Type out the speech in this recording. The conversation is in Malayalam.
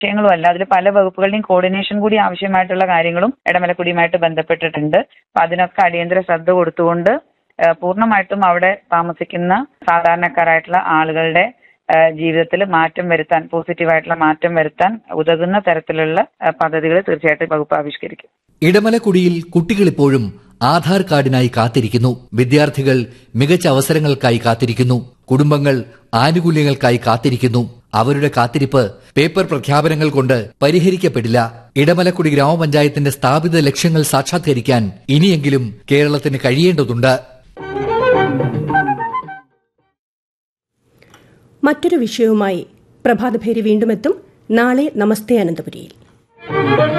വിഷയങ്ങളും അല്ല അതിൽ പല വകുപ്പുകളുടെയും കോർഡിനേഷൻ കൂടി ആവശ്യമായിട്ടുള്ള കാര്യങ്ങളും ഇടമലക്കുടിയുമായിട്ട് ബന്ധപ്പെട്ടിട്ടുണ്ട് അപ്പൊ അതിനൊക്കെ അടിയന്തര ശ്രദ്ധ കൊടുത്തുകൊണ്ട് ഏഹ് പൂർണ്ണമായിട്ടും അവിടെ താമസിക്കുന്ന സാധാരണക്കാരായിട്ടുള്ള ആളുകളുടെ ജീവിതത്തിൽ മാറ്റം വരുത്താൻ പോസിറ്റീവായിട്ടുള്ള മാറ്റം വരുത്താൻ ഉതകുന്ന തരത്തിലുള്ള പദ്ധതികൾ തീർച്ചയായിട്ടും വകുപ്പ് ആവിഷ്കരിക്കും ഇടമലക്കുടിയിൽ കുട്ടികളിപ്പോഴും ആധാർ കാർഡിനായി കാത്തിരിക്കുന്നു വിദ്യാർത്ഥികൾ മികച്ച അവസരങ്ങൾക്കായി കാത്തിരിക്കുന്നു കുടുംബങ്ങൾ ആനുകൂല്യങ്ങൾക്കായി കാത്തിരിക്കുന്നു അവരുടെ കാത്തിരിപ്പ് പേപ്പർ പ്രഖ്യാപനങ്ങൾ കൊണ്ട് പരിഹരിക്കപ്പെടില്ല ഇടമലക്കുടി ഗ്രാമപഞ്ചായത്തിന്റെ സ്ഥാപിത ലക്ഷ്യങ്ങൾ സാക്ഷാത്കരിക്കാൻ ഇനിയെങ്കിലും കേരളത്തിന് കഴിയേണ്ടതുണ്ട് മറ്റൊരു വിഷയവുമായി പ്രഭാതഭേരി വീണ്ടും എത്തും നാളെ നമസ്തേ അനന്തപുരിയിൽ